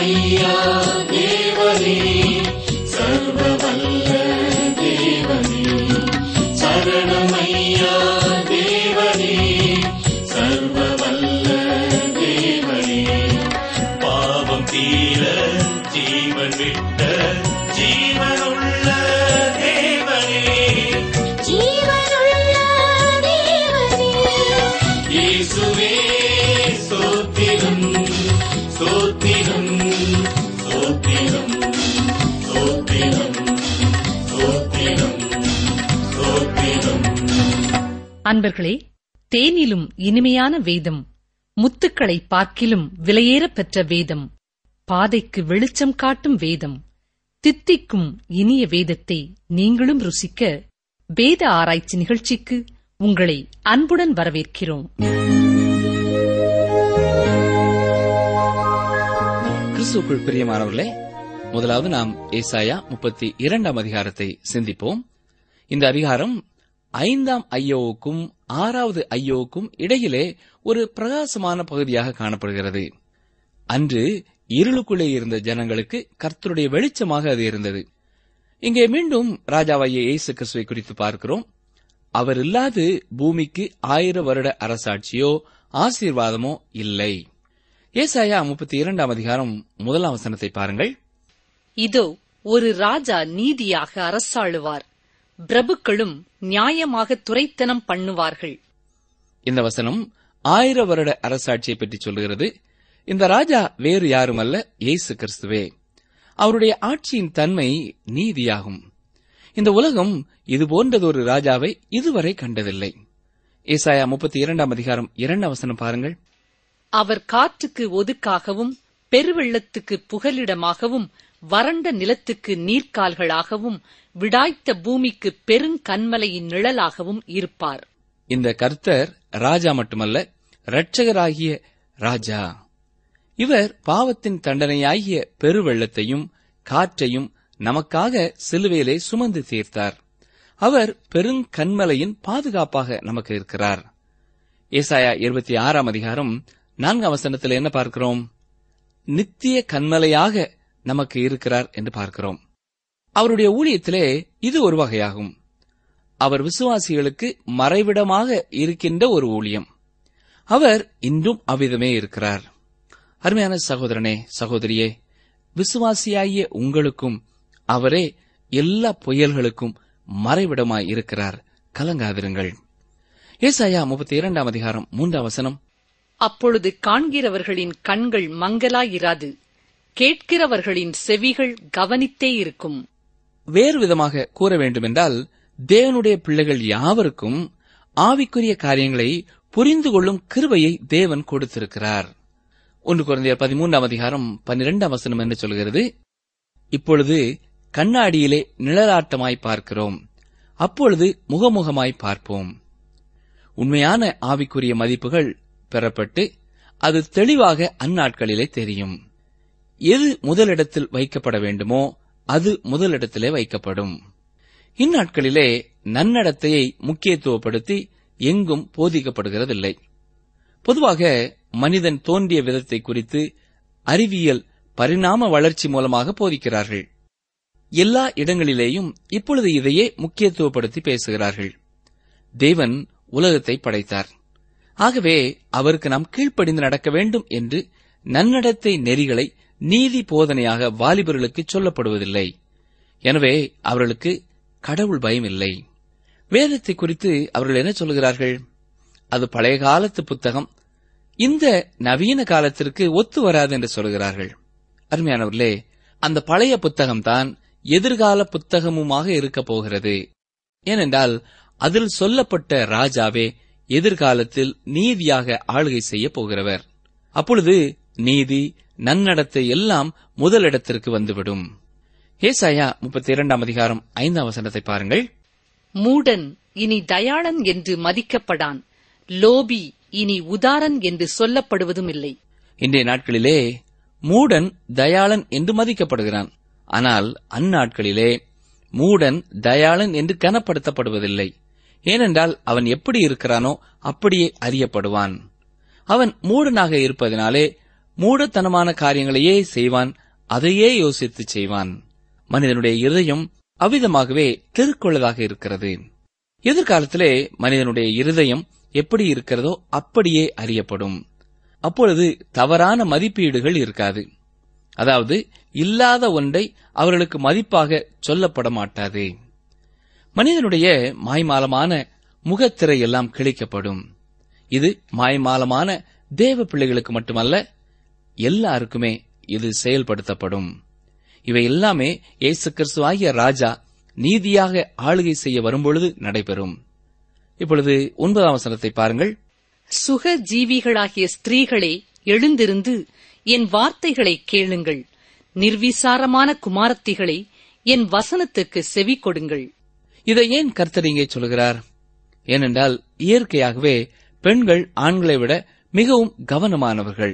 சரணமையா தேவனே சர்வ வல்ல தேவனே சரணமையா தேவனே சர்வ வல்ல தேவனே பாவம் தீர ஜீவன் விட்ட ஜீவனுள்ள தேவனே ஜீவனுள்ள தேவனே இயேசுவே ஸ்தோத்திரம் ஸ்தோத்திரம் ஸ்தோத்திரம் ஸ்தோத்திரம் ஸ்தோத்திரம் ஸ்தோத்திரம் அன்பர்களே தேனிலும் இனிமையான வேதம் முத்துக்களை பார்க்கிலும் விலையேறப் பெற்ற வேதம் பாதைக்கு வெளிச்சம் காட்டும் வேதம் தித்திக்கும் இனிய வேதத்தை நீங்களும் ருசிக்க வேத ஆராய்ச்சி நிகழ்ச்சிக்கு உங்களை அன்புடன் வரவேற்கிறோம் கிறிஸ்துக்குள் பிரியமானவர்களே முதலாவது நாம் ஏசாயா முப்பத்தி இரண்டாம் அதிகாரத்தை சிந்திப்போம் இந்த அதிகாரம் ஐந்தாம் ஐயோவுக்கும் ஆறாவது ஐயோவுக்கும் இடையிலே ஒரு பிரகாசமான பகுதியாக காணப்படுகிறது அன்று இருளுக்குள்ளே இருந்த ஜனங்களுக்கு கர்த்தருடைய வெளிச்சமாக அது இருந்தது இங்கே மீண்டும் ராஜாவாகிய இயேசு கிறிஸ்துவை குறித்து பார்க்கிறோம் அவர் இல்லாது பூமிக்கு ஆயிர வருட அரசாட்சியோ ஆசீர்வாதமோ இல்லை ஏசாயா முப்பத்தி இரண்டாம் அதிகாரம் முதலாம் வசனத்தை பாருங்கள் இதோ ஒரு ராஜா நீதியாக அரசாளுவார் பிரபுக்களும் நியாயமாக துரைத்தனம் பண்ணுவார்கள் இந்த வசனம் ஆயிர வருட அரசாட்சியை பற்றி சொல்லுகிறது இந்த ராஜா வேறு யாருமல்ல இயேசு கிறிஸ்துவே அவருடைய ஆட்சியின் தன்மை நீதியாகும் இந்த உலகம் இது போன்றதொரு ராஜாவை இதுவரை கண்டதில்லை ஏசாயா முப்பத்தி இரண்டாம் அதிகாரம் இரண்டாம் வசனம் பாருங்கள் அவர் காற்றுக்கு ஒதுக்காகவும் பெருவெள்ளத்துக்கு புகலிடமாகவும் வறண்ட நிலத்துக்கு நீர்க்கால்களாகவும் விடாய்த்த பூமிக்கு பெருங்கன்மலையின் நிழலாகவும் இருப்பார் இந்த கர்த்தர் ராஜா மட்டுமல்ல இரட்சகராகிய ராஜா இவர் பாவத்தின் தண்டனையாகிய பெருவெள்ளத்தையும் காற்றையும் நமக்காக சிலுவையிலே சுமந்து தீர்த்தார் அவர் பெருங்கன்மலையின் பாதுகாப்பாக நமக்கு இருக்கிறார் ஏசாயா இருபத்தி ஆறாம் அதிகாரம் நான்காம் வசனத்தில் என்ன பார்க்கிறோம் நித்திய கண்மலையாக நமக்கு இருக்கிறார் என்று பார்க்கிறோம் அவருடைய ஊழியத்திலே இது ஒரு வகையாகும் அவர் விசுவாசிகளுக்கு மறைவிடமாக இருக்கின்ற ஒரு ஊழியம் அவர் இன்றும் அவ்விதமே இருக்கிறார் அருமையான சகோதரனே சகோதரியே விசுவாசியாகிய உங்களுக்கும் அவரே எல்லா புயல்களுக்கும் மறைவிடமாய் இருக்கிறார் கலங்காதிருங்கள் ஏசாயா முப்பத்தி இரண்டாம் அதிகாரம் மூன்றாம் வசனம் அப்பொழுது காண்கிறவர்களின் கண்கள் மங்கலாயிராது கேட்கிறவர்களின் செவிகள் கவனித்தே இருக்கும் வேறு விதமாக கூற வேண்டுமென்றால் தேவனுடைய பிள்ளைகள் யாவருக்கும் ஆவிக்குரிய காரியங்களை புரிந்து கொள்ளும் கிருபையை தேவன் கொடுத்திருக்கிறார் ஒன்று குழந்தையர் பதிமூன்றாம் அதிகாரம் பன்னிரெண்டாம் வசனம் என்று சொல்கிறது இப்பொழுது கண்ணாடியிலே நிழலாட்டமாய் பார்க்கிறோம் அப்பொழுது முகமுகமாய் பார்ப்போம் உண்மையான ஆவிக்குரிய மதிப்புகள் பெறப்பட்டு அது தெளிவாக அந்நாட்களிலே தெரியும் எது முதலிடத்தில் வைக்கப்பட வேண்டுமோ அது முதலிடத்திலே வைக்கப்படும் இந்நாட்களிலே நன்னடத்தையை முக்கியத்துவப்படுத்தி எங்கும் போதிக்கப்படுகிறதில்லை பொதுவாக மனிதன் தோன்றிய விதத்தை குறித்து அறிவியல் பரிணாம வளர்ச்சி மூலமாக போதிக்கிறார்கள் எல்லா இடங்களிலேயும் இப்பொழுது இதையே முக்கியத்துவப்படுத்தி பேசுகிறார்கள் தேவன் உலகத்தை படைத்தார் ஆகவே அவருக்கு நாம் கீழ்ப்படிந்து நடக்க வேண்டும் என்று நன்னடத்தை நெறிகளை நீதி போதனையாக வாலிபர்களுக்கு சொல்லப்படுவதில்லை எனவே அவர்களுக்கு கடவுள் பயம் இல்லை வேதத்தை குறித்து அவர்கள் என்ன சொல்லுகிறார்கள் அது பழைய காலத்து புத்தகம் இந்த நவீன காலத்திற்கு ஒத்து வராது என்று சொல்கிறார்கள் அருமையானவர்களே அந்த பழைய புத்தகம்தான் எதிர்கால புத்தகமுமாக இருக்கப் போகிறது ஏனென்றால் அதில் சொல்லப்பட்ட ராஜாவே எதிர்காலத்தில் நீதியாக ஆளுகை செய்ய போகிறவர் அப்பொழுது நீதி நன்னடத்தை எல்லாம் முதலிடத்திற்கு வந்துவிடும் ஏசாயா முப்பத்தி இரண்டாம் அதிகாரம் ஐந்தாம் வசனத்தை பாருங்கள் மூடன் இனி தயாளன் என்று மதிக்கப்படான் லோபி இனி உதாரன் என்று சொல்லப்படுவதும் இல்லை இன்றைய நாட்களிலே மூடன் தயாளன் என்று மதிக்கப்படுகிறான் ஆனால் அந்நாட்களிலே மூடன் தயாளன் என்று கனப்படுத்தப்படுவதில்லை ஏனென்றால் அவன் எப்படி இருக்கிறானோ அப்படியே அறியப்படுவான் அவன் மூடனாக இருப்பதினாலே மூடத்தனமான காரியங்களையே செய்வான் அதையே யோசித்து செய்வான் மனிதனுடைய இருதயம் அவ்விதமாகவே தெருக்குள்ளதாக இருக்கிறது எதிர்காலத்திலே மனிதனுடைய இருதயம் எப்படி இருக்கிறதோ அப்படியே அறியப்படும் அப்பொழுது தவறான மதிப்பீடுகள் இருக்காது அதாவது இல்லாத ஒன்றை அவர்களுக்கு மதிப்பாக சொல்லப்பட மாட்டாது மனிதனுடைய மாய்மாலமான முகத்திரை எல்லாம் கிழிக்கப்படும் இது மாய்மாலமான தேவ பிள்ளைகளுக்கு மட்டுமல்ல எல்லாருக்குமே இது செயல்படுத்தப்படும் இவை எல்லாமே இயேசு கிறிஸ்துவாகிய ராஜா நீதியாக ஆளுகை செய்ய வரும்பொழுது நடைபெறும் இப்பொழுது ஒன்பதாம் வசனத்தை பாருங்கள் சுக ஜீவிகளாகிய ஸ்திரீகளே எழுந்திருந்து என் வார்த்தைகளை கேளுங்கள் நிர்விசாரமான குமாரத்திகளே என் வசனத்துக்கு செவி கொடுங்கள் இதை ஏன் கர்த்தர் இங்கே சொல்கிறார் ஏனென்றால் இயற்கையாகவே பெண்கள் ஆண்களை விட மிகவும் கவனமானவர்கள்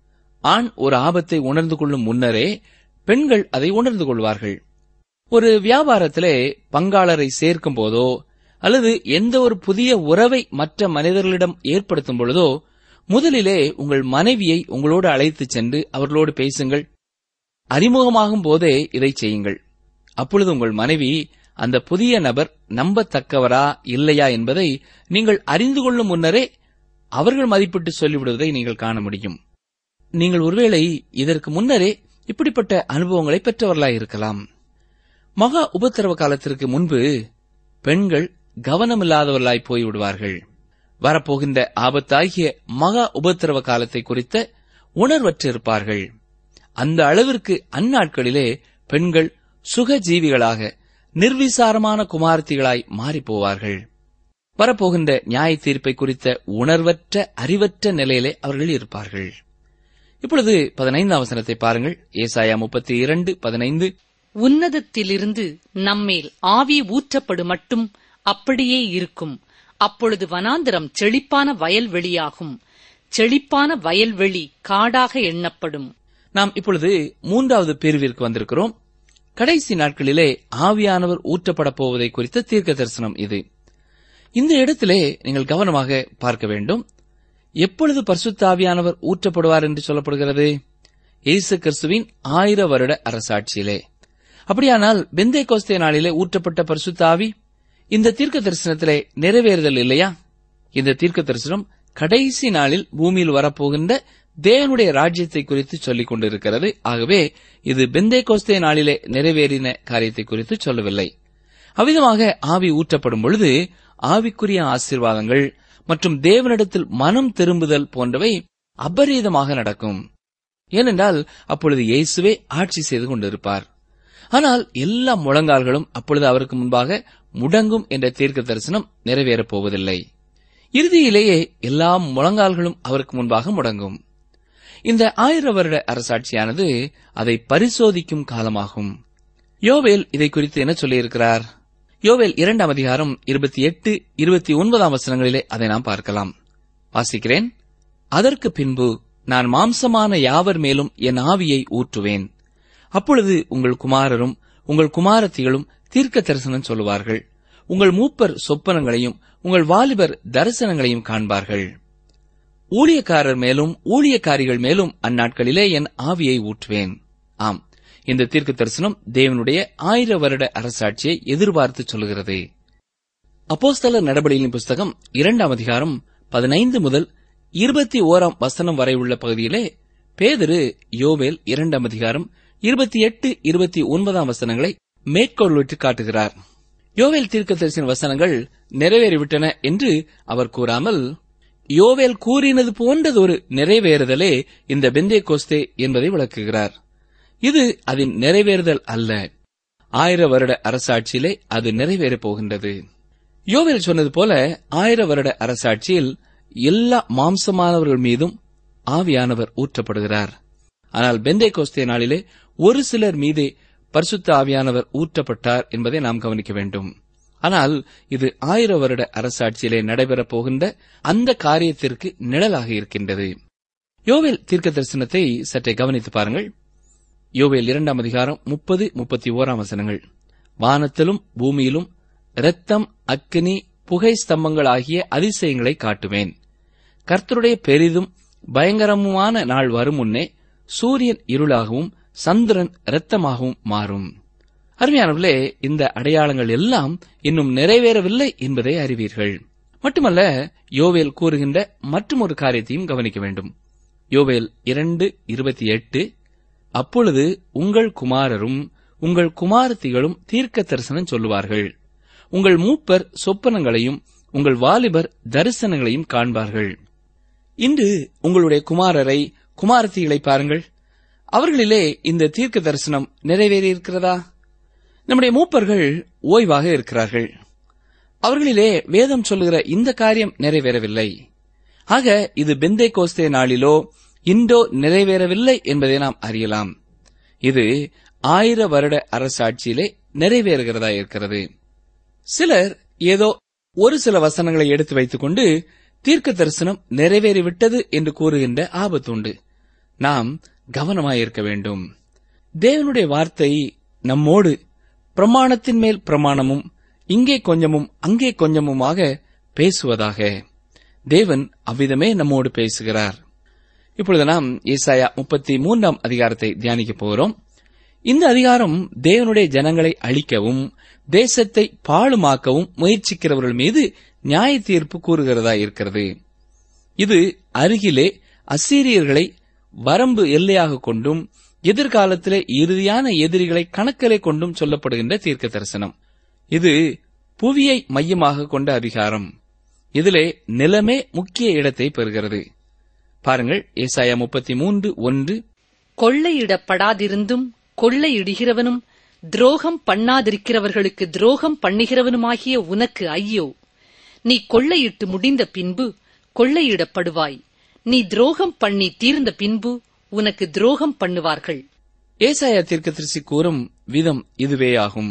ஆண் ஒரு ஆபத்தை உணர்ந்து கொள்ளும் முன்னரே பெண்கள் அதை உணர்ந்து கொள்வார்கள் ஒரு வியாபாரத்திலே பங்காளரை சேர்க்கும் போதோ அல்லது எந்த ஒரு புதிய உறவை மற்ற மனிதர்களிடம் ஏற்படுத்தும் பொழுதோ முதலிலே உங்கள் மனைவியை உங்களோடு அழைத்துச் சென்று அவர்களோடு பேசுங்கள் அறிமுகமாகும் போதே இதை செய்யுங்கள் அப்பொழுது உங்கள் மனைவி அந்த புதிய நபர் நம்பத்தக்கவரா இல்லையா என்பதை நீங்கள் அறிந்து கொள்ளும் முன்னரே அவர்கள் மதிப்பிட்டு சொல்லிவிடுவதை நீங்கள் காண முடியும் நீங்கள் ஒருவேளை இதற்கு முன்னரே இப்படிப்பட்ட அனுபவங்களை பெற்றவர்களாய் இருக்கலாம் மகா உபத்திரவ காலத்திற்கு முன்பு பெண்கள் கவனமில்லாதவர்களாய் போய்விடுவார்கள் வரப்போகின்ற ஆபத்தாகிய மகா உபத்திரவ காலத்தை குறித்த உணர்வற்றிருப்பார்கள் அந்த அளவிற்கு அந்நாட்களிலே பெண்கள் சுகஜீவிகளாக நிர்விசாரமான குமார்த்திகளாய் மாறிப் போவார்கள் வரப்போகின்ற நியாய தீர்ப்பை குறித்த உணர்வற்ற அறிவற்ற நிலையிலே அவர்கள் இருப்பார்கள் இப்பொழுது பதினைந்தாம் வசனத்தை பாருங்கள் ஏசாயா முப்பத்தி இரண்டு பதினைந்து உன்னதத்திலிருந்து நம்மேல் ஆவி ஊற்றப்படு மட்டும் அப்படியே இருக்கும் அப்பொழுது வனாந்திரம் செழிப்பான வயல்வெளியாகும் செழிப்பான வயல்வெளி காடாக எண்ணப்படும் நாம் இப்பொழுது மூன்றாவது பிரிவிற்கு வந்திருக்கிறோம் கடைசி நாட்களிலே ஆவியானவர் ஊற்றப்படப் போவதை குறித்த தீர்க்க தரிசனம் இது இந்த இடத்திலே நீங்கள் கவனமாக பார்க்க வேண்டும் எப்பொழுது பரிசுத்த ஆவியானவர் ஊற்றப்படுவார் என்று சொல்லப்படுகிறது இயேசு கிறிஸ்துவின் ஆயிர வருட அரசாட்சியிலே அப்படியானால் பெந்தே கோஸ்தே நாளிலே ஊற்றப்பட்ட பரிசுத்த ஆவி இந்த தீர்க்க தரிசனத்திலே நிறைவேறுதல் இல்லையா இந்த தீர்க்க தரிசனம் கடைசி நாளில் பூமியில் வரப்போகின்ற தேவனுடைய ராஜ்யத்தை குறித்து சொல்லிக் கொண்டிருக்கிறது ஆகவே இது பெந்தே கோஸ்தே நாளிலே நிறைவேறின காரியத்தை குறித்து சொல்லவில்லை அவ்விதமாக ஆவி ஊற்றப்படும் பொழுது ஆவிக்குரிய ஆசீர்வாதங்கள் மற்றும் தேவனிடத்தில் மனம் திரும்புதல் போன்றவை அபரீதமாக நடக்கும் ஏனென்றால் அப்பொழுது இயேசுவே ஆட்சி செய்து கொண்டிருப்பார் ஆனால் எல்லா முழங்கால்களும் அப்பொழுது அவருக்கு முன்பாக முடங்கும் என்ற தீர்க்க தரிசனம் நிறைவேறப் போவதில்லை இறுதியிலேயே எல்லா முழங்கால்களும் அவருக்கு முன்பாக முடங்கும் இந்த ஆயிர வருட அரசாட்சியானது அதை பரிசோதிக்கும் காலமாகும் யோவேல் இதை குறித்து என்ன சொல்லியிருக்கிறார் யோவேல் இரண்டாம் அதிகாரம் இருபத்தி எட்டு இருபத்தி ஒன்பதாம் வசனங்களிலே அதை நாம் பார்க்கலாம் வாசிக்கிறேன் அதற்கு பின்பு நான் மாம்சமான யாவர் மேலும் என் ஆவியை ஊற்றுவேன் அப்பொழுது உங்கள் குமாரரும் உங்கள் குமாரத்திகளும் தீர்க்க தரிசனம் சொல்லுவார்கள் உங்கள் மூப்பர் சொப்பனங்களையும் உங்கள் வாலிபர் தரிசனங்களையும் காண்பார்கள் ஊழியக்காரர் மேலும் ஊழியக்காரிகள் மேலும் அந்நாட்களிலே என் ஆவியை ஊற்றுவேன் ஆம் இந்த தீர்க்க தரிசனம் தேவனுடைய ஆயிர வருட அரசாட்சியை எதிர்பார்த்து சொல்கிறது அப்போஸ்தலர் நடபடியின் புஸ்தகம் இரண்டாம் அதிகாரம் பதினைந்து முதல் இருபத்தி ஓராம் வசனம் வரை உள்ள பகுதியிலே பேதரு யோவேல் இரண்டாம் அதிகாரம் இருபத்தி எட்டு இருபத்தி ஒன்பதாம் வசனங்களை மேற்கோள்விட்டு காட்டுகிறார் யோவேல் தீர்க்கதரிசன வசனங்கள் நிறைவேறிவிட்டன என்று அவர் கூறாமல் யோவேல் கூறினது போன்றதொரு நிறைவேறுதலே இந்த பெந்தே கோஸ்தே என்பதை விளக்குகிறார் இது அதன் நிறைவேறுதல் அல்ல ஆயிர வருட அரசாட்சியிலே அது நிறைவேறப் போகின்றது யோவேல் சொன்னது போல ஆயிர வருட அரசாட்சியில் எல்லா மாம்சமானவர்கள் மீதும் ஆவியானவர் ஊற்றப்படுகிறார் ஆனால் பெந்தே கோஸ்தே நாளிலே ஒரு சிலர் மீதே பரிசுத்த ஆவியானவர் ஊற்றப்பட்டார் என்பதை நாம் கவனிக்க வேண்டும் ஆனால் இது ஆயிர வருட அரசாட்சியிலே நடைபெறப் போகின்ற அந்த காரியத்திற்கு நிழலாக இருக்கின்றது யோவேல் தீர்க்க தரிசனத்தை சற்றே கவனித்து பாருங்கள் யோவேல் இரண்டாம் அதிகாரம் முப்பது முப்பத்தி ஓராம் வசனங்கள் வானத்திலும் பூமியிலும் இரத்தம் அக்கினி புகை ஸ்தம்பங்கள் ஆகிய அதிசயங்களை காட்டுவேன் கர்த்தருடைய பெரிதும் பயங்கரமுமான நாள் வரும் முன்னே சூரியன் இருளாகவும் சந்திரன் இரத்தமாகவும் மாறும் அருமையானவர்களே இந்த அடையாளங்கள் எல்லாம் இன்னும் நிறைவேறவில்லை என்பதை அறிவீர்கள் மட்டுமல்ல யோவேல் கூறுகின்ற மற்றும் ஒரு காரியத்தையும் கவனிக்க வேண்டும் யோவேல் இரண்டு இருபத்தி எட்டு அப்பொழுது உங்கள் குமாரரும் உங்கள் குமாரத்திகளும் தீர்க்க தரிசனம் சொல்லுவார்கள் உங்கள் மூப்பர் சொப்பனங்களையும் உங்கள் வாலிபர் தரிசனங்களையும் காண்பார்கள் இன்று உங்களுடைய குமாரரை குமாரத்திகளை பாருங்கள் அவர்களிலே இந்த தீர்க்க தரிசனம் நிறைவேறியிருக்கிறதா நம்முடைய மூப்பர்கள் ஓய்வாக இருக்கிறார்கள் அவர்களிலே வேதம் சொல்லுகிற இந்த காரியம் நிறைவேறவில்லை ஆக இது பெந்தே கோஸ்தே நாளிலோ இன்றோ நிறைவேறவில்லை என்பதை நாம் அறியலாம் இது ஆயிர வருட அரசாட்சியிலே நிறைவேறுகிறதா இருக்கிறது சிலர் ஏதோ ஒரு சில வசனங்களை எடுத்து வைத்துக்கொண்டு தீர்க்க தரிசனம் நிறைவேறிவிட்டது என்று கூறுகின்ற ஆபத்துண்டு நாம் கவனமாயிருக்க வேண்டும் தேவனுடைய வார்த்தை நம்மோடு பிரமாணத்தின் மேல் பிரமாணமும் இங்கே கொஞ்சமும் அங்கே கொஞ்சமுமாக பேசுவதாக தேவன் அவ்விதமே நம்மோடு பேசுகிறார் இப்பொழுது நாம் ஏசாயா முப்பத்தி மூன்றாம் அதிகாரத்தை தியானிக்க போகிறோம் இந்த அதிகாரம் தேவனுடைய ஜனங்களை அழிக்கவும் தேசத்தை பாழுமாக்கவும் முயற்சிக்கிறவர்கள் மீது நியாய தீர்ப்பு கூறுகிறதா இருக்கிறது இது அருகிலே அசீரியர்களை வரம்பு எல்லையாக கொண்டும் எதிர்காலத்திலே இறுதியான எதிரிகளை கணக்கிலே கொண்டும் சொல்லப்படுகின்ற தீர்க்க தரிசனம் இது புவியை மையமாக கொண்ட அதிகாரம் இதிலே நிலமே முக்கிய இடத்தை பெறுகிறது பாருங்கள் ஏசாயா முப்பத்தி மூன்று ஒன்று கொள்ளையிடப்படாதிருந்தும் கொள்ளையிடுகிறவனும் துரோகம் பண்ணாதிருக்கிறவர்களுக்கு துரோகம் பண்ணுகிறவனுமாகிய உனக்கு ஐயோ நீ கொள்ளையிட்டு முடிந்த பின்பு கொள்ளையிடப்படுவாய் நீ துரோகம் பண்ணி தீர்ந்த பின்பு உனக்கு துரோகம் பண்ணுவார்கள் ஏசாயா தீர்க்கதரிசி கூறும் விதம் இதுவேயாகும்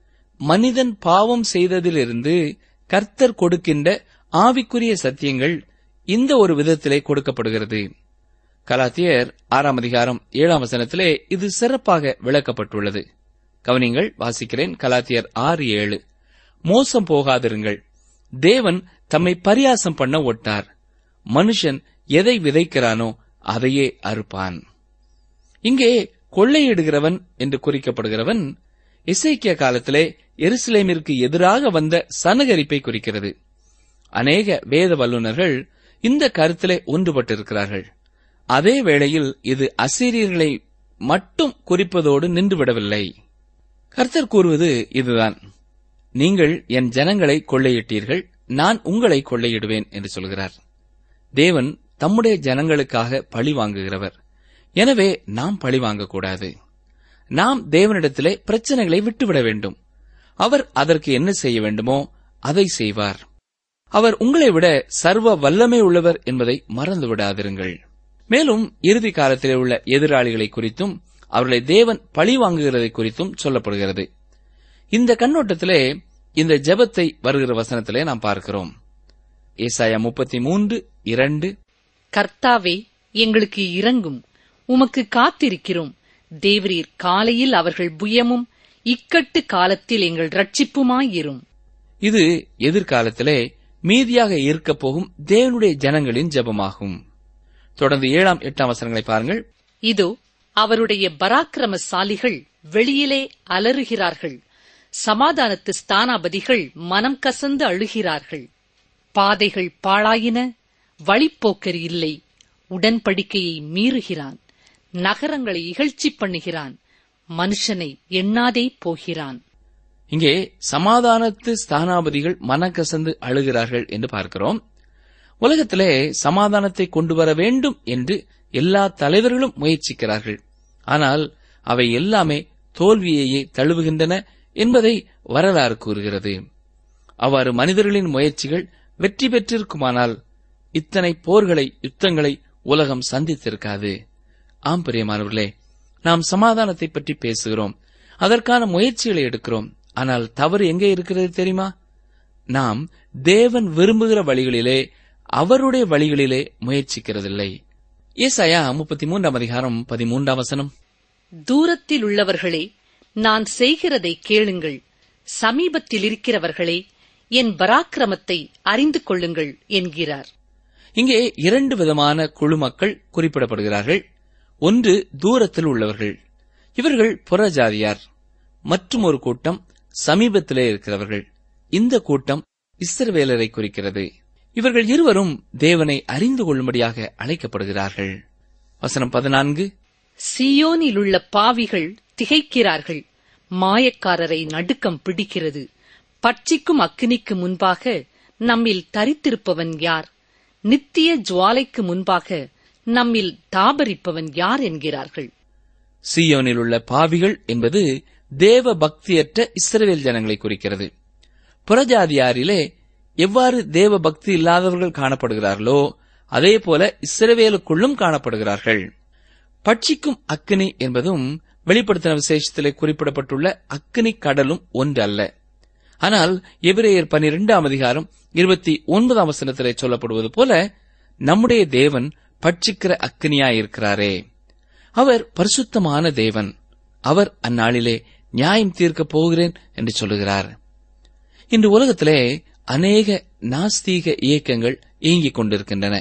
மனிதன் பாவம் செய்ததிலிருந்து கர்த்தர் கொடுக்கின்ற ஆவிக்குரிய சத்தியங்கள் இந்த ஒரு விதத்திலே கொடுக்கப்படுகிறது கலாத்தியர் ஆறாம் அதிகாரம் ஏழாம் வசனத்திலே இது சிறப்பாக விளக்கப்பட்டுள்ளது கவனிங்கள் வாசிக்கிறேன் கலாத்தியர் ஆறு ஏழு மோசம் போகாதிருங்கள் தேவன் தம்மை பரியாசம் பண்ண ஒட்டார் மனுஷன் எதை விதைக்கிறானோ அதையே அறுப்பான் இங்கே கொள்ளையிடுகிறவன் என்று குறிக்கப்படுகிறவன் இசைக்கிய காலத்திலே எருசலேமிற்கு எதிராக வந்த சனகரிப்பை குறிக்கிறது அநேக வேத வல்லுநர்கள் இந்த கருத்திலே ஒன்றுபட்டிருக்கிறார்கள் அதே வேளையில் இது அசீரியர்களை மட்டும் குறிப்பதோடு நின்றுவிடவில்லை கர்த்தர் கூறுவது இதுதான் நீங்கள் என் ஜனங்களை கொள்ளையிட்டீர்கள் நான் உங்களை கொள்ளையிடுவேன் என்று சொல்கிறார் தேவன் தம்முடைய ஜனங்களுக்காக பழி வாங்குகிறவர் எனவே நாம் பழி வாங்கக்கூடாது நாம் தேவனிடத்திலே பிரச்சனைகளை விட்டுவிட வேண்டும் அவர் அதற்கு என்ன செய்ய வேண்டுமோ அதை செய்வார் அவர் உங்களை விட சர்வ வல்லமை உள்ளவர் என்பதை மறந்து விடாதிருங்கள் மேலும் இறுதி காலத்திலே உள்ள எதிராளிகளை குறித்தும் அவர்களை தேவன் பழி வாங்குகிறதை குறித்தும் சொல்லப்படுகிறது இந்த கண்ணோட்டத்திலே இந்த ஜெபத்தை வருகிற வசனத்திலே நாம் பார்க்கிறோம் ஏசாயா முப்பத்தி மூன்று இரண்டு கர்த்தாவே எங்களுக்கு இறங்கும் உமக்கு காத்திருக்கிறோம் தேவரீர் காலையில் அவர்கள் புயமும் இக்கட்டு காலத்தில் எங்கள் ரட்சிப்புமாயிரும் இது எதிர்காலத்திலே மீதியாக இருக்கப் போகும் தேவனுடைய ஜனங்களின் ஜெபமாகும் தொடர்ந்து ஏழாம் எட்டாம் வசனங்களை பாருங்கள் இதோ அவருடைய பராக்கிரமசாலிகள் வெளியிலே அலறுகிறார்கள் சமாதானத்து ஸ்தானாபதிகள் மனம் கசந்து அழுகிறார்கள் பாதைகள் பாழாயின வழிப்போக்கர் இல்லை உடன்படிக்கையை மீறுகிறான் நகரங்களை இகழ்ச்சி பண்ணுகிறான் மனுஷனை எண்ணாதே போகிறான் இங்கே சமாதானத்து ஸ்தானாபதிகள் மனக்கசந்து அழுகிறார்கள் என்று பார்க்கிறோம் உலகத்திலே சமாதானத்தை கொண்டு வர வேண்டும் என்று எல்லா தலைவர்களும் முயற்சிக்கிறார்கள் ஆனால் அவை எல்லாமே தோல்வியையே தழுவுகின்றன என்பதை வரலாறு கூறுகிறது அவ்வாறு மனிதர்களின் முயற்சிகள் வெற்றி பெற்றிருக்குமானால் இத்தனை போர்களை யுத்தங்களை உலகம் சந்தித்திருக்காது ஆம் பிரியமானவர்களே நாம் சமாதானத்தை பற்றி பேசுகிறோம் அதற்கான முயற்சிகளை எடுக்கிறோம் ஆனால் தவறு எங்கே இருக்கிறது தெரியுமா நாம் தேவன் விரும்புகிற வழிகளிலே அவருடைய வழிகளிலே முயற்சிக்கிறதில்லை ஏசாயா முப்பத்தி மூன்றாம் அதிகாரம் பதிமூன்றாம் வசனம் தூரத்தில் உள்ளவர்களே நான் செய்கிறதை கேளுங்கள் சமீபத்தில் இருக்கிறவர்களே என் பராக்கிரமத்தை அறிந்து கொள்ளுங்கள் என்கிறார் இங்கே இரண்டு விதமான குழு மக்கள் குறிப்பிடப்படுகிறார்கள் ஒன்று தூரத்தில் உள்ளவர்கள் இவர்கள் புறஜாதியார் மற்றும் ஒரு கூட்டம் சமீபத்திலே இருக்கிறவர்கள் இந்த கூட்டம் இஸ்ரவேலரை குறிக்கிறது இவர்கள் இருவரும் தேவனை அறிந்து கொள்ளும்படியாக அழைக்கப்படுகிறார்கள் வசனம் பதினான்கு சீயோனிலுள்ள பாவிகள் திகைக்கிறார்கள் மாயக்காரரை நடுக்கம் பிடிக்கிறது பட்சிக்கும் அக்கினிக்கு முன்பாக நம்மில் தரித்திருப்பவன் யார் நித்திய ஜுவாலைக்கு முன்பாக நம்மில் தாபரிப்பவன் யார் என்கிறார்கள் சீயோனில் உள்ள பாவிகள் என்பது தேவ பக்தியற்ற இஸ்ரவேல் ஜனங்களை குறிக்கிறது புறஜாதியாரிலே எவ்வாறு தேவ பக்தி இல்லாதவர்கள் காணப்படுகிறார்களோ அதே போல இஸ்ரவேலுக்குள்ளும் காணப்படுகிறார்கள் பட்சிக்கும் அக்கினி என்பதும் வெளிப்படுத்தின விசேஷத்திலே குறிப்பிடப்பட்டுள்ள அக்கினி கடலும் ஒன்று அல்ல ஆனால் எபிரேயர் பனிரெண்டாம் அதிகாரம் இருபத்தி ஒன்பதாம் வசனத்திலே சொல்லப்படுவது போல நம்முடைய தேவன் பட்சிக்கிற அக்கினியாயிருக்கிறாரே அவர் பரிசுத்தமான தேவன் அவர் அந்நாளிலே நியாயம் தீர்க்கப் போகிறேன் என்று சொல்லுகிறார் இன்று உலகத்திலே அநேக நாஸ்தீக இயக்கங்கள் இயங்கிக் கொண்டிருக்கின்றன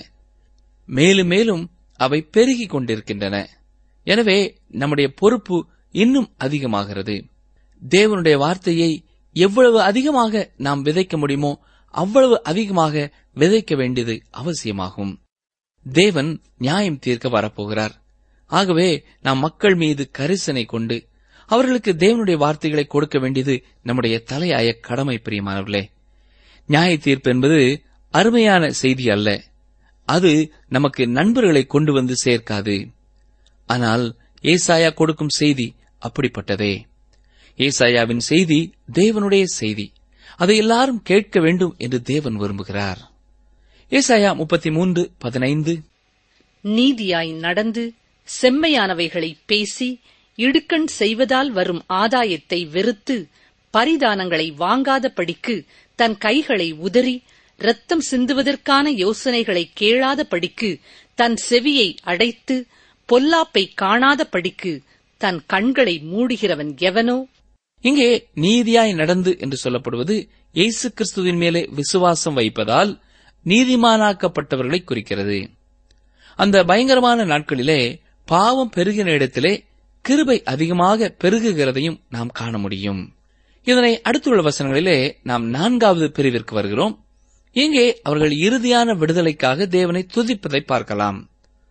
மேலும் மேலும் அவை பெருகிக் கொண்டிருக்கின்றன எனவே நம்முடைய பொறுப்பு இன்னும் அதிகமாகிறது தேவனுடைய வார்த்தையை எவ்வளவு அதிகமாக நாம் விதைக்க முடியுமோ அவ்வளவு அதிகமாக விதைக்க வேண்டியது அவசியமாகும் தேவன் நியாயம் தீர்க்க வரப்போகிறார் ஆகவே நாம் மக்கள் மீது கரிசனை கொண்டு அவர்களுக்கு தேவனுடைய வார்த்தைகளை கொடுக்க வேண்டியது நம்முடைய தலையாய கடமை பிரியமானவர்களே நியாய தீர்ப்பு என்பது அருமையான செய்தி அல்ல அது நமக்கு நண்பர்களை கொண்டு வந்து சேர்க்காது ஆனால் ஏசாயா கொடுக்கும் செய்தி அப்படிப்பட்டதே ஏசாயாவின் செய்தி தேவனுடைய செய்தி அதை எல்லாரும் கேட்க வேண்டும் என்று தேவன் விரும்புகிறார் ஏசாயா முப்பத்தி மூன்று பதினைந்து நீதியாய் நடந்து செம்மையானவைகளை பேசி இடுக்கண் செய்வதால் வரும் ஆதாயத்தை வெறுத்து பரிதானங்களை வாங்காதபடிக்கு தன் கைகளை உதறி இரத்தம் சிந்துவதற்கான யோசனைகளை கேளாதபடிக்கு தன் செவியை அடைத்து பொல்லாப்பை காணாதபடிக்கு தன் கண்களை மூடுகிறவன் எவனோ இங்கே நீதியாய் நடந்து என்று சொல்லப்படுவது இயேசு கிறிஸ்துவின் மேலே விசுவாசம் வைப்பதால் நீதிமானாக்கப்பட்டவர்களை குறிக்கிறது அந்த பயங்கரமான நாட்களிலே பாவம் பெருகின இடத்திலே கிருபை அதிகமாக பெருகுகிறதையும் நாம் காண முடியும் இதனை அடுத்துள்ள வசனங்களிலே நாம் நான்காவது பிரிவிற்கு வருகிறோம் இங்கே அவர்கள் இறுதியான விடுதலைக்காக தேவனை துதிப்பதை பார்க்கலாம்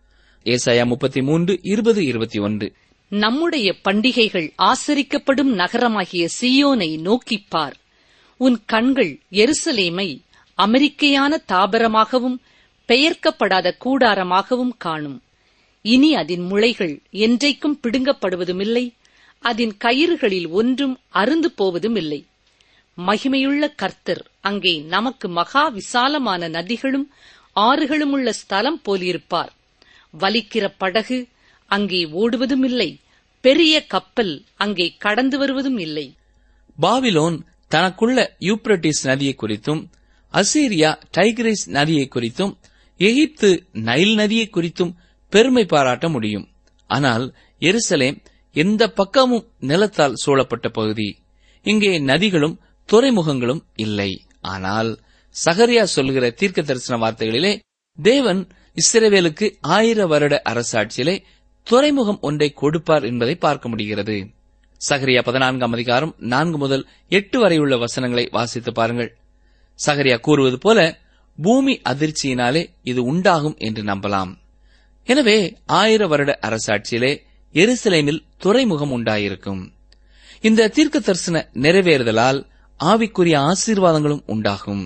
ஏசாயா முப்பத்தி மூன்று இருபது இருபத்தி ஒன்று நம்முடைய பண்டிகைகள் ஆசரிக்கப்படும் நகரமாகிய சியோனை நோக்கிப் பார் உன் கண்கள் எருசலேமை அமெரிக்கையான தாபரமாகவும் பெயர்க்கப்படாத கூடாரமாகவும் காணும் இனி அதன் முளைகள் என்றைக்கும் பிடுங்கப்படுவதுமில்லை அதன் கயிறுகளில் ஒன்றும் அருந்து போவதும் இல்லை மகிமையுள்ள கர்த்தர் அங்கே நமக்கு மகா விசாலமான நதிகளும் ஆறுகளும் உள்ள ஸ்தலம் போலிருப்பார் வலிக்கிற படகு அங்கே ஓடுவதும் இல்லை பெரிய கப்பல் அங்கே கடந்து வருவதும் இல்லை பாபிலோன் தனக்குள்ள யூப்ரட்டிஸ் நதியை குறித்தும் அசீரியா டைகிரிஸ் நதியை குறித்தும் எகிப்து நைல் நதியை குறித்தும் பெருமை பாராட்ட முடியும் ஆனால் எருசலேம் எந்த பக்கமும் நிலத்தால் சூழப்பட்ட பகுதி இங்கே நதிகளும் துறைமுகங்களும் இல்லை ஆனால் சகரியா சொல்கிற தீர்க்க தரிசன வார்த்தைகளிலே தேவன் இஸ்ரவேலுக்கு ஆயிர வருட அரசாட்சியிலே துறைமுகம் ஒன்றை கொடுப்பார் என்பதை பார்க்க முடிகிறது சகரியா பதினான்காம் அதிகாரம் நான்கு முதல் எட்டு வரையுள்ள வசனங்களை வாசித்து பாருங்கள் சகரியா கூறுவது போல பூமி அதிர்ச்சியினாலே இது உண்டாகும் என்று நம்பலாம் எனவே ஆயிர வருட அரசாட்சியிலே எருசலேமில் துறைமுகம் உண்டாயிருக்கும் இந்த தீர்க்க தரிசன நிறைவேறுதலால் ஆவிக்குரிய ஆசீர்வாதங்களும் உண்டாகும்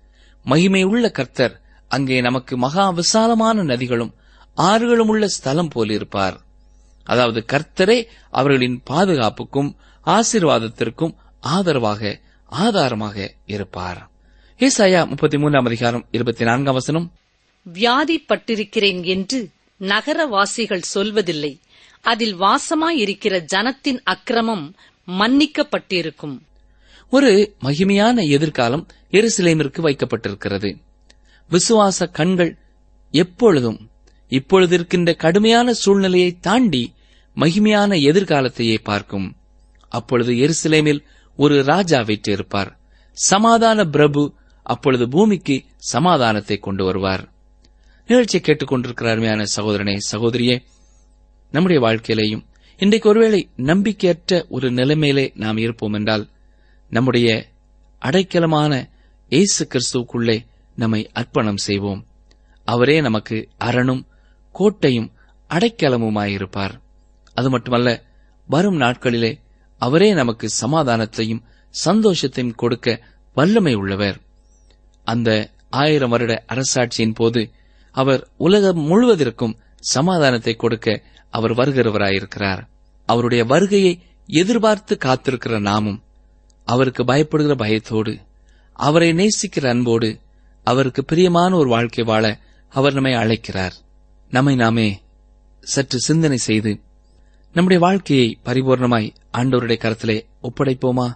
மகிமை உள்ள கர்த்தர் அங்கே நமக்கு மகா விசாலமான நதிகளும் ஆறுகளும் உள்ள ஸ்தலம் போலிருப்பார் அதாவது கர்த்தரே அவர்களின் பாதுகாப்புக்கும் ஆசீர்வாதத்திற்கும் ஆதரவாக ஆதாரமாக இருப்பார் ஏசாயா முப்பத்தி மூன்றாம் அதிகாரம் இருபத்தி நான்காம் வசனம் வியாதிப்பட்டிருக்கிறேன் என்று நகரவாசிகள் சொல்வதில்லை அதில் வாசமாயிருக்கிற ஜனத்தின் அக்கிரமம் மன்னிக்கப்பட்டிருக்கும் ஒரு மகிமையான எதிர்காலம் எருசலேமிற்கு வைக்கப்பட்டிருக்கிறது விசுவாச கண்கள் எப்பொழுதும் இப்பொழுது இருக்கின்ற கடுமையான சூழ்நிலையை தாண்டி மகிமையான எதிர்காலத்தையே பார்க்கும் அப்பொழுது எருசலேமில் ஒரு ராஜா வீற்றிருப்பார் சமாதான பிரபு அப்பொழுது பூமிக்கு சமாதானத்தை கொண்டு வருவார் நிகழ்ச்சியை கேட்டுக்கொண்டிருக்கிற அருமையான சகோதரனே சகோதரியே நம்முடைய வாழ்க்கையிலேயும் இன்றைக்கு ஒருவேளை நம்பிக்கையற்ற ஒரு நிலைமையிலே நாம் இருப்போம் என்றால் நம்முடைய அடைக்கலமான இயேசு கிறிஸ்துவுக்குள்ளே நம்மை அர்ப்பணம் செய்வோம் அவரே நமக்கு அரணும் கோட்டையும் அடைக்கலமுமாயிருப்பார் அது மட்டுமல்ல வரும் நாட்களிலே அவரே நமக்கு சமாதானத்தையும் சந்தோஷத்தையும் கொடுக்க வல்லமை உள்ளவர் அந்த ஆயிரம் வருட அரசாட்சியின் போது அவர் உலகம் முழுவதற்கும் சமாதானத்தை கொடுக்க அவர் வருகிறவராயிருக்கிறார் அவருடைய வருகையை எதிர்பார்த்து காத்திருக்கிற நாமும் அவருக்கு பயப்படுகிற பயத்தோடு அவரை நேசிக்கிற அன்போடு அவருக்கு பிரியமான ஒரு வாழ்க்கை வாழ அவர் நம்மை அழைக்கிறார் நம்மை நாமே சற்று சிந்தனை செய்து நம்முடைய வாழ்க்கையை பரிபூர்ணமாய் ஆண்டவருடைய கரத்திலே ஒப்படைப்போமா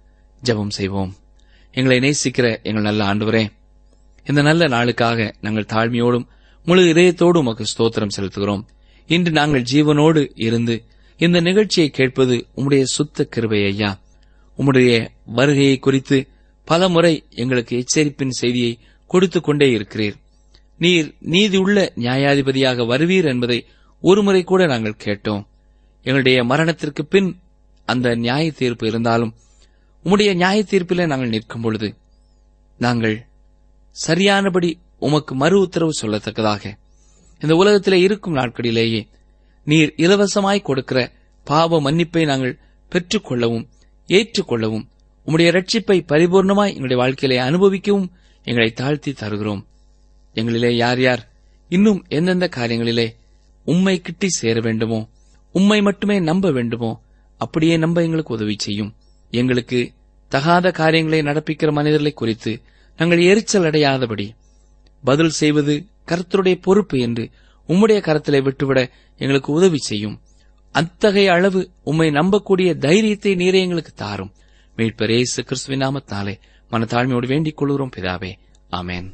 ஜெபம் செய்வோம் எங்களை நேசிக்கிற எங்கள் நல்ல ஆண்டவரே இந்த நல்ல நாளுக்காக நாங்கள் தாழ்மையோடும் முழு இதயத்தோடும் உமக்கு ஸ்தோத்திரம் செலுத்துகிறோம் இன்று நாங்கள் ஜீவனோடு இருந்து இந்த நிகழ்ச்சியை கேட்பது உம்முடைய சுத்த கிருபை ஐயா உம்முடைய வருகையை குறித்து பல முறை எங்களுக்கு எச்சரிப்பின் செய்தியை கொடுத்து கொண்டே இருக்கிறீர் நீர் நீதியுள்ள நியாயாதிபதியாக வருவீர் என்பதை ஒருமுறை கூட நாங்கள் கேட்டோம் எங்களுடைய மரணத்திற்கு பின் அந்த நியாய தீர்ப்பு இருந்தாலும் உம்முடைய நியாய தீர்ப்பிலே நாங்கள் நிற்கும் பொழுது நாங்கள் சரியானபடி உமக்கு மறு உத்தரவு சொல்லத்தக்கதாக இந்த உலகத்திலே இருக்கும் நாட்களிலேயே நீர் இலவசமாய் கொடுக்கிற பாவ மன்னிப்பை நாங்கள் பெற்றுக்கொள்ளவும் ஏற்றுக்கொள்ளவும் உம்முடைய ரட்சிப்பை பரிபூர்ணமாய் எங்களுடைய வாழ்க்கையிலே அனுபவிக்கவும் எங்களை தாழ்த்தி தருகிறோம் எங்களிலே யார் யார் இன்னும் எந்தெந்த காரியங்களிலே உம்மை கிட்டி சேர வேண்டுமோ உம்மை மட்டுமே நம்ப வேண்டுமோ அப்படியே நம்ப எங்களுக்கு உதவி செய்யும் எங்களுக்கு தகாத காரியங்களை நடப்பிக்கிற மனிதர்களை குறித்து நாங்கள் எரிச்சல் அடையாதபடி பதில் செய்வது கர்த்தருடைய பொறுப்பு என்று உம்முடைய கரத்திலே விட்டுவிட எங்களுக்கு உதவி செய்யும் அத்தகைய அளவு உம்மை நம்பக்கூடிய தைரியத்தை நீரே எங்களுக்கு தாரும் மீட்பர் இயேசு கிறிஸ்துவின் நாமத்தாலே மனத்தாழ்மையோடு வேண்டிக் கொள்கிறோம் பிதாவே ஆமென்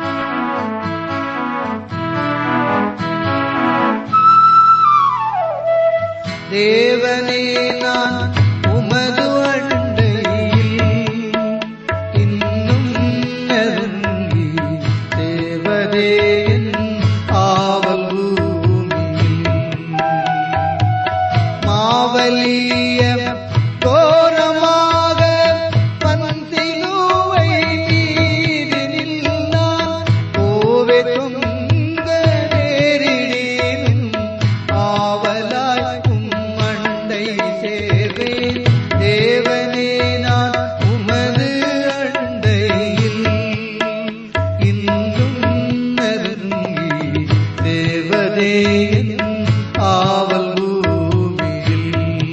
தேவனே நான் உமது அண்டையில் இன்னும் நெருங்கி தேவதே என் ஆவல் பூமியில் மாவலிய கோரமாக பந்திலுவை நீரினில் நான் கோவை தொங்க நேரிடேனும் ஆவலாய் உம்மண்டை சேர்வேன் தேவனே நான் உமது அண்டையில் இன்னும் நெருங்கி தேவதே என் ஆவல் பூமியில்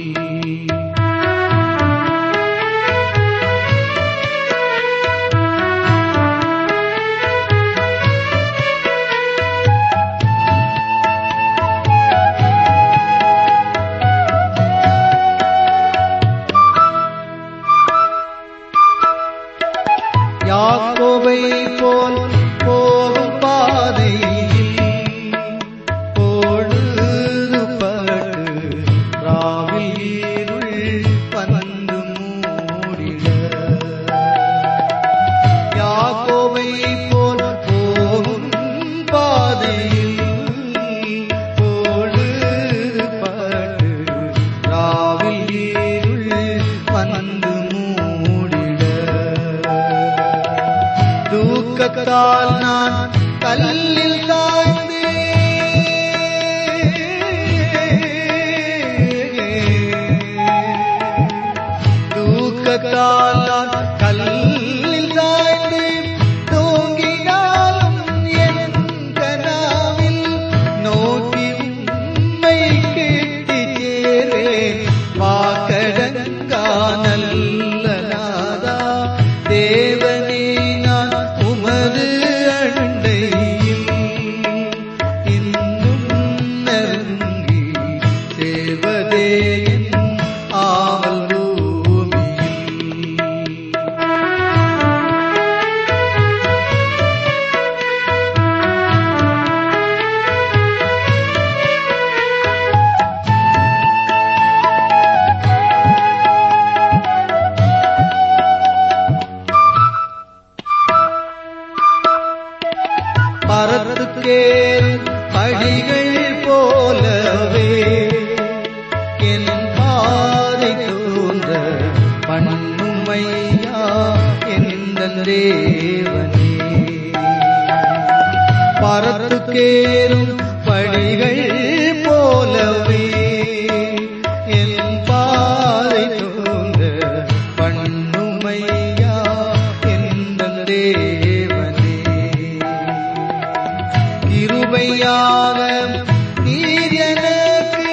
யாக்கோபை போல் போகும் பாதையில் பொழுதுபட்டு ராவில் இருள் வந்து மூடிட யாக்கோபை போல் போகும் பாதையில் பொழுதுபட்டு ராவில் இருள் வந்து மூடிட தூக்கத்தால் நான் கல்லில் தாய்ந்து தூக்கத்தால் நான் கல்லில் தாய்ந்து தூங்கினாலும் என் கனாவில் நோக்கி உம்மை கிட்டிச் சேர்வேன் வாக்கடங்கா நல்ல நாதா தேவனே நான் உமது அண்டையில் தேவனே பரத்துக்கேறும் படிகள் போலவே என் பாதை தோன்ற பண்ணுமையா எந்த தேவனே கிருபையாக நீர் எனக்கு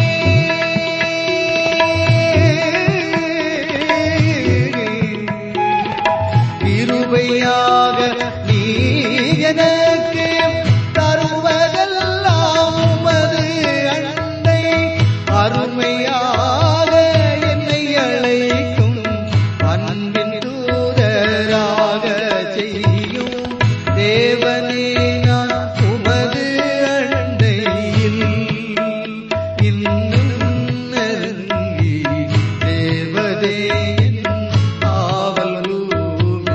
கிருபையாக நீ எனக்கு தருவதெல்லாம் உமது அண்டை அருமையாக என்னை அழைக்கும் அன்பின் தூதராக செய்யும் தேவனே நான் உமது அண்டையில் இன்னும் நெருங்கி தேவதே என் ஆவல் பூமி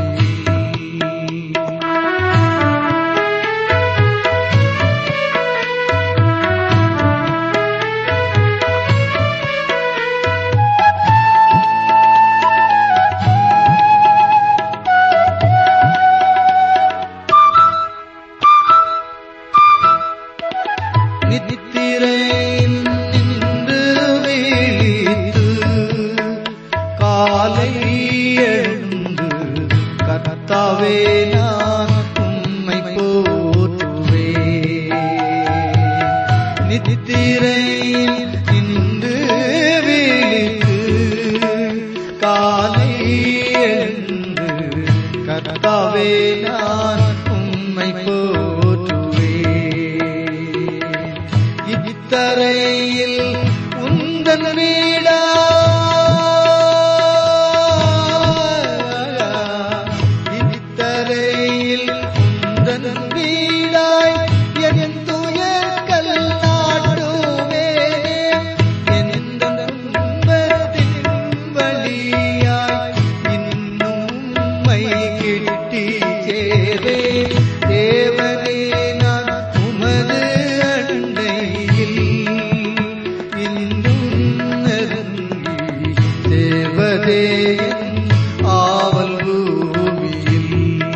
நித்திரையில் நின்று விழித்து காலை எழுந்து கர்த்தாவே நான் உம்மை போற்றுவே நித்திரையில் நின்று விழித்து காலை எழுந்து கர்த்தாவே நான் உம்மை போற்றுவே இத்தரையில் உந்தன் வீடா இத்தரையில் உந்தன் வீடாய் என் துயர்கள் நாட்டுவே எந்த துன்பத்தின் வழியாய் இன்னும் மை கிட்டி சேரே தேவனே நான் உமது அண்டையில் இன்னும் நெருங்கி தேவதே என் ஆவல் பூமியில்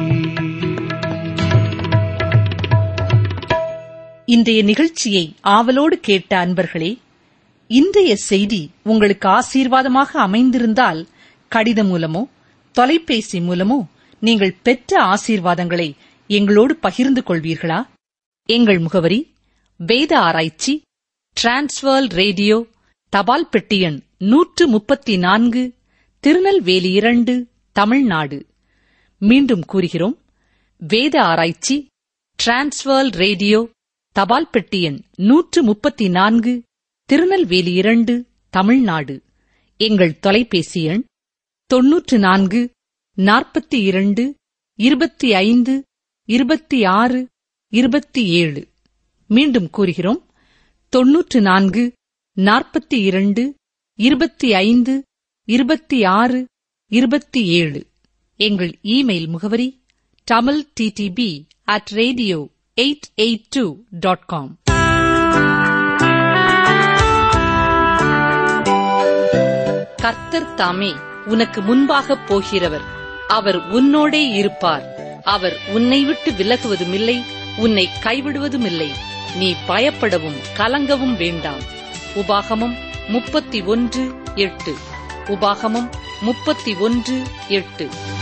இன்றைய நிகழ்ச்சியை ஆவலோடு கேட்ட அன்பர்களே இன்றைய செய்தி உங்களுக்கு ஆசீர்வாதமாக அமைந்திருந்தால் கடிதம் மூலமோ தொலைபேசி மூலமோ நீங்கள் பெற்ற ஆசீர்வாதங்களை எங்களோடு பகிர்ந்து கொள்வீர்களா எங்கள் முகவரி வேத ஆராய்ச்சி டிரான்ஸ்வர் ரேடியோ தபால் பெட்டி எண் நூற்று முப்பத்தி நான்கு திருநெல்வேலி இரண்டு தமிழ்நாடு மீண்டும் கூறுகிறோம் வேத ஆராய்ச்சி டிரான்ஸ்வர் ரேடியோ தபால் பெட்டி எண் நூற்று முப்பத்தி நான்கு திருநெல்வேலி இரண்டு தமிழ்நாடு எங்கள் தொலைபேசி எண் தொன்னூற்று நான்கு நாற்பத்தி இரண்டு இருபத்தி ஐந்து இருபத்தி ஆறு இருபத்தி ஏழு மீண்டும் கூறுகிறோம் தொன்னூற்று நான்கு நாற்பத்தி இரண்டு இருபத்தி ஐந்து இருபத்தி ஆறு இருபத்தி ஏழு எங்கள் இமெயில் முகவரி Tamil DTP at radio eight eight two dot com கர்த்தர் தாமே உனக்கு முன்பாகப் போகிறவர் அவர் உன்னோடே இருப்பார் அவர் உன்னை விட்டு விலகுவதுமில்லை உன்னை கைவிடுவதுமில்லை நீ பயப்படவும் கலங்கவும் வேண்டாம் உபாகமம் முப்பத்தி ஒன்று எட்டு உபாகமம் முப்பத்தி ஒன்று எட்டு